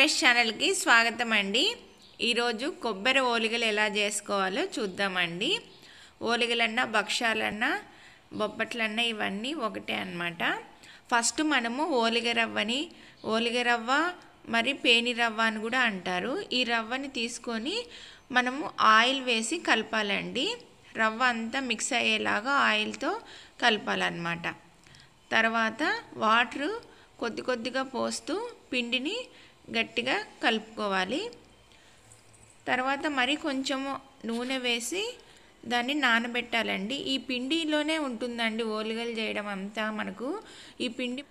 harvest ఛానల్కి స్వాగతం అండి ఈరోజు కొబ్బరి ఓలిగలు ఎలా చేసుకోవాలో చూద్దామండి ఓలిగలన్నా భక్ష్యాలన్నా బొబ్బట్లన్నా ఇవన్నీ ఒకటే అన్నమాట ఫస్ట్ మనము ఓలిగ రవ్వని ఓలిగ రవ్వ మరి పేని రవ్వ అని కూడా అంటారు ఈ రవ్వని తీసుకొని మనము ఆయిల్ వేసి కలపాలండి రవ్వ అంతా మిక్స్ అయ్యేలాగా ఆయిల్తో కలపాలన్నమాట తర్వాత వాటరు కొద్ది కొద్దిగా పోస్తూ పిండిని గట్టిగా కలుపుకోవాలి తర్వాత మరి కొంచెము నూనె వేసి దాన్ని నానబెట్టాలండి ఈ పిండిలోనే ఉంటుందండి ఓలిగలు చేయడం అంతా మనకు ఈ పిండి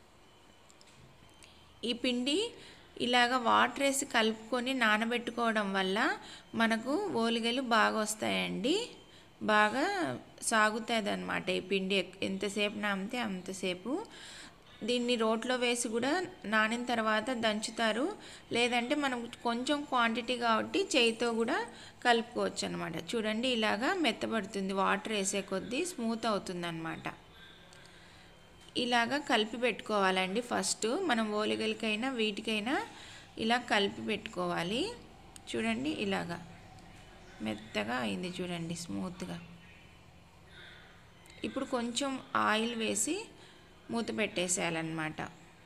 ఈ పిండి ఇలాగ వాటర్ వేసి కలుపుకొని నానబెట్టుకోవడం వల్ల మనకు ఓలిగలు బాగా వస్తాయండి బాగా సాగుతుంది అనమాట ఈ పిండి ఎంతసేపు నానితే అంతసేపు దీన్ని రోట్లో వేసి కూడా నానిన తర్వాత దంచుతారు లేదంటే మనం కొంచెం క్వాంటిటీ కాబట్టి చేయితో కూడా కలుపుకోవచ్చు అనమాట చూడండి ఇలాగా మెత్తబడుతుంది వాటర్ వేసే కొద్దీ స్మూత్ అవుతుంది అనమాట ఇలాగా కలిపి పెట్టుకోవాలండి ఫస్ట్ మనం ఓలిగలకైనా వీటికైనా ఇలా కలిపి పెట్టుకోవాలి చూడండి ఇలాగా మెత్తగా అయింది చూడండి స్మూత్గా ఇప్పుడు కొంచెం ఆయిల్ వేసి మూత పెట్టేసేయాలన్నమాట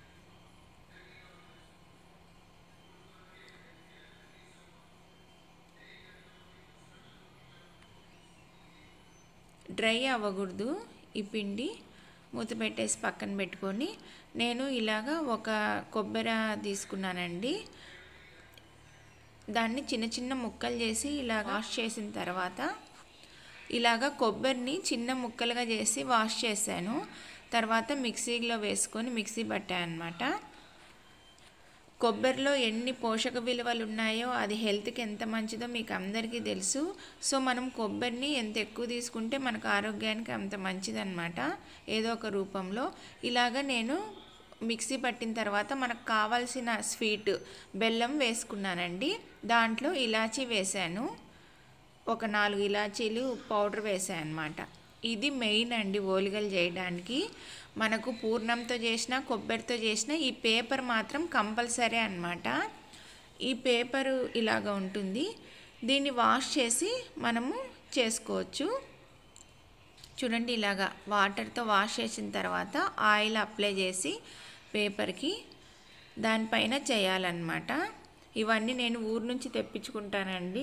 డ్రై అవ్వకూడదు ఈ పిండి మూత పెట్టేసి పక్కన పెట్టుకొని నేను ఇలాగా ఒక కొబ్బరి తీసుకున్నానండి దాన్ని చిన్న చిన్న ముక్కలు చేసి ఇలా వాష్ చేసిన తర్వాత ఇలాగ కొబ్బరిని చిన్న ముక్కలుగా చేసి వాష్ చేశాను తర్వాత మిక్సీలో వేసుకొని మిక్సీ పట్టాను అనమాట కొబ్బరిలో ఎన్ని పోషక విలువలు ఉన్నాయో అది హెల్త్కి ఎంత మంచిదో మీకు అందరికీ తెలుసు సో మనం కొబ్బరిని ఎంత ఎక్కువ తీసుకుంటే మనకు ఆరోగ్యానికి అంత మంచిదన్నమాట ఏదో ఒక రూపంలో ఇలాగ నేను మిక్సీ పట్టిన తర్వాత మనకు కావాల్సిన స్వీట్ బెల్లం వేసుకున్నానండి దాంట్లో ఇలాచీ వేశాను ఒక నాలుగు ఇలాచీలు పౌడర్ వేసాను అనమాట ఇది మెయిన్ అండి ఓలిగలు చేయడానికి మనకు పూర్ణంతో చేసిన కొబ్బరితో చేసిన ఈ పేపర్ మాత్రం కంపల్సరీ అనమాట ఈ పేపరు ఇలాగ ఉంటుంది దీన్ని వాష్ చేసి మనము చేసుకోవచ్చు చూడండి ఇలాగా వాటర్తో వాష్ చేసిన తర్వాత ఆయిల్ అప్లై చేసి పేపర్కి దానిపైన చేయాలన్నమాట ఇవన్నీ నేను ఊరు నుంచి తెప్పించుకుంటానండి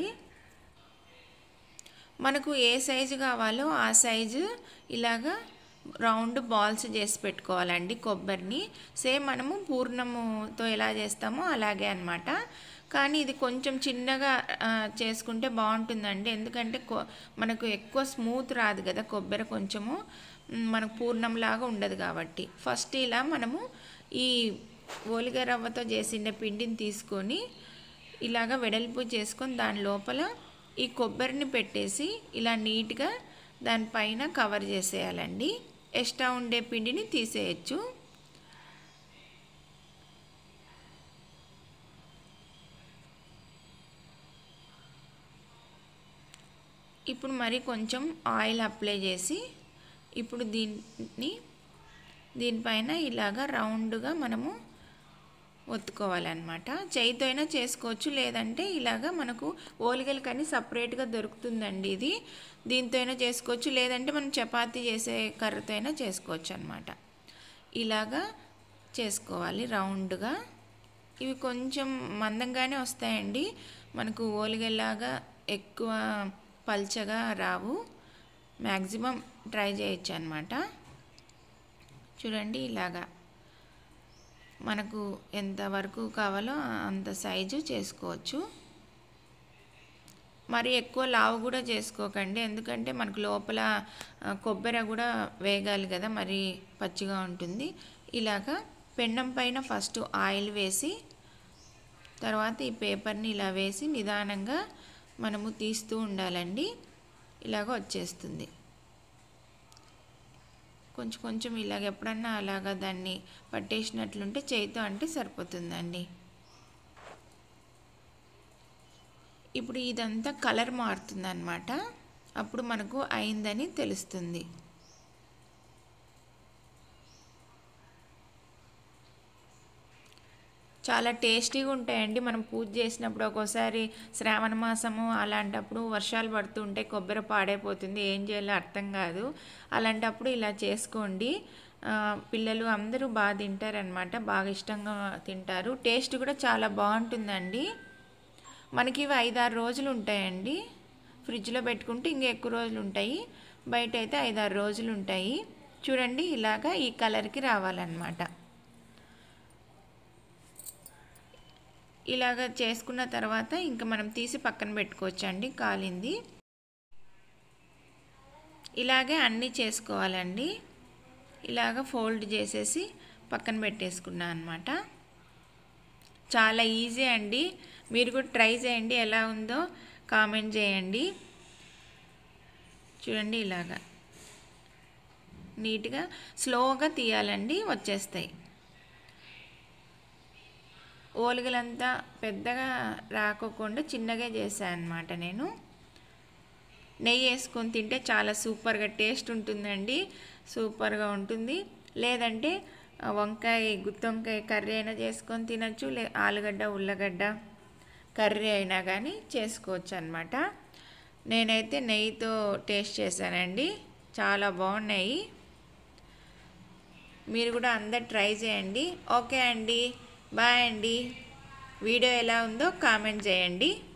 మనకు ఏ సైజు కావాలో ఆ సైజు ఇలాగా రౌండ్ బాల్స్ చేసి పెట్టుకోవాలండి కొబ్బరిని సేమ్ మనము పూర్ణముతో ఎలా చేస్తామో అలాగే అనమాట కానీ ఇది కొంచెం చిన్నగా చేసుకుంటే బాగుంటుందండి ఎందుకంటే మనకు ఎక్కువ స్మూత్ రాదు కదా కొబ్బరి కొంచెము మనకు పూర్ణంలాగా ఉండదు కాబట్టి ఫస్ట్ ఇలా మనము ఈ ఓలిగ రవ్వతో చేసిన పిండిని తీసుకొని ఇలాగ వెడల్పు చేసుకొని దాని లోపల ఈ కొబ్బరిని పెట్టేసి ఇలా నీట్గా దానిపైన కవర్ చేసేయాలండి ఎక్స్ట్రా ఉండే పిండిని తీసేయచ్చు ఇప్పుడు మరి కొంచెం ఆయిల్ అప్లై చేసి ఇప్పుడు దీన్ని దీనిపైన ఇలాగా రౌండ్గా మనము ఒత్తుకోవాలన్నమాట చేయితో అయినా చేసుకోవచ్చు లేదంటే ఇలాగా మనకు ఓలిగలు కానీ సపరేట్గా దొరుకుతుందండి ఇది దీంతో అయినా చేసుకోవచ్చు లేదంటే మనం చపాతీ చేసే కర్రతో అయినా చేసుకోవచ్చు అనమాట ఇలాగా చేసుకోవాలి రౌండ్గా ఇవి కొంచెం మందంగానే వస్తాయండి మనకు ఓలిగల్లాగా ఎక్కువ పల్చగా రావు మ్యాక్సిమం ట్రై చేయొచ్చు అనమాట చూడండి ఇలాగా మనకు ఎంతవరకు కావాలో అంత సైజు చేసుకోవచ్చు మరి ఎక్కువ లావు కూడా చేసుకోకండి ఎందుకంటే మనకు లోపల కొబ్బరి కూడా వేగాలి కదా మరి పచ్చిగా ఉంటుంది ఇలాగా పెండం పైన ఫస్ట్ ఆయిల్ వేసి తర్వాత ఈ పేపర్ని ఇలా వేసి నిదానంగా మనము తీస్తూ ఉండాలండి ఇలాగ వచ్చేస్తుంది కొంచెం కొంచెం ఇలాగ ఎప్పుడన్నా అలాగా దాన్ని పట్టేసినట్లుంటే చేయితో అంటే సరిపోతుందండి ఇప్పుడు ఇదంతా కలర్ మారుతుంది అనమాట అప్పుడు మనకు అయిందని తెలుస్తుంది చాలా టేస్టీగా ఉంటాయండి మనం పూజ చేసినప్పుడు ఒక్కోసారి శ్రావణ మాసము అలాంటప్పుడు వర్షాలు పడుతుంటే కొబ్బరి పాడైపోతుంది ఏం చేయాలో అర్థం కాదు అలాంటప్పుడు ఇలా చేసుకోండి ఆ, పిల్లలు అందరూ బాగా తింటారనమాట బాగా ఇష్టంగా తింటారు టేస్ట్ కూడా చాలా బాగుంటుందండి మనకి ఇవి ఐదారు రోజులు ఉంటాయండి ఫ్రిడ్జ్లో పెట్టుకుంటే ఇంకా ఎక్కువ రోజులు ఉంటాయి బయట అయితే ఐదారు రోజులు ఉంటాయి చూడండి ఇలాగా ఈ కలర్కి రావాలన్నమాట ఇలాగ చేసుకున్న తర్వాత ఇంకా మనం తీసి పక్కన పెట్టుకోవచ్చండి కాలింది ఇలాగే అన్నీ చేసుకోవాలండి ఇలాగ ఫోల్డ్ చేసేసి పక్కన పెట్టేసుకున్నా అనమాట చాలా ఈజీ అండి మీరు కూడా ట్రై చేయండి ఎలా ఉందో కామెంట్ చేయండి చూడండి ఇలాగా నీట్గా స్లోగా తీయాలండి వచ్చేస్తాయి ఓలుగలంతా పెద్దగా రాకోకుండా చిన్నగా చేశాను అనమాట నేను నెయ్యి వేసుకొని తింటే చాలా సూపర్గా టేస్ట్ ఉంటుందండి సూపర్గా ఉంటుంది లేదంటే ఆ, వంకాయ గుత్తొంకాయ కర్రీ అయినా చేసుకొని తినచ్చు లే ఆలుగడ్డ ఉల్లగడ్డ కర్రీ అయినా కానీ చేసుకోవచ్చు అనమాట నేనైతే నెయ్యితో టేస్ట్ చేశానండి చాలా బాగున్నాయి మీరు కూడా అందరు ట్రై చేయండి ఓకే అండి బాయ్ అండి వీడియో ఎలా ఉందో కామెంట్ చేయండి